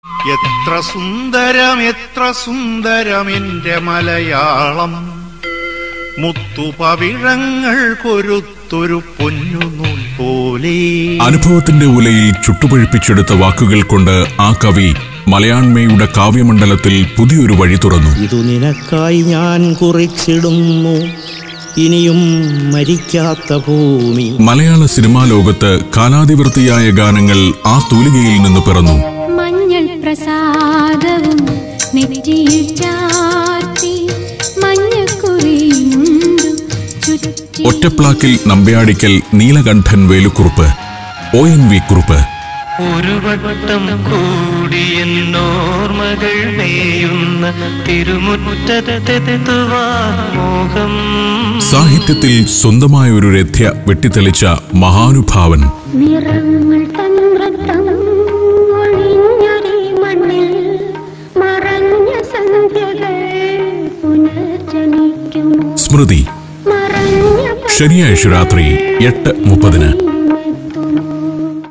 എത്ര സുന്ദരം എത്ര സുന്ദരം എന്റെ മലയാളം മുത്തുപവിഴങ്ങൾ കൊരുത്തൊരു പൊന്നുനൂൽ പോലെ അനുഭവത്തിന്റെ ഉലയിൽ ചുട്ടുപഴുപ്പിച്ചെടുത്ത വാക്കുകൾ കൊണ്ട് ആ കവി മലയാണ്മയുടെ കാവ്യമണ്ഡലത്തിൽ പുതിയൊരു വഴി തുറന്നു ഇതു നിനക്കായി ഞാൻ കുറിച്ചിടുന്നു ഇനിയും മരിക്കാത്ത ഭൂമി മലയാള സിനിമാ ലോകത്ത് കാലാതിവൃത്തിയായ ഗാനങ്ങൾ ആ തൂലികയിൽ നിന്ന് പിറന്നു മഞ്ഞൾ പ്രസാദവും നെറ്റിയിൽ ചാർത്തി മഞ്ഞക്കുറിയുണ്ടു ചുറ്റി ഒറ്റപ്ലാക്കിൽ Nambiyadikkal Neelakandan Velukurup O N V Kurup ഒരു വട്ടം കൂടിയെന്നോർമകൾ മേയുന്ന തിരുമുറ്റത്തെത്തുവാൻ മോഹം സാഹിത്യത്തിൽ സ്വന്തമായ ഒരു രഥ്യ വെട്ടിത്തെളിച്ച മഹാനുഭാവൻ നിറങ്ങൾ തന്ത്രത്തം ഒഴിഞ്ഞൊരീ മണ്ണിൽ മറഞ്ഞ സന്ധ്യകൾ പുനർജനിക്കുമോ സ്മൃതി മറഞ്ഞ ശനിയാഴ്ച രാത്രി എട്ട് മുപ്പതിന്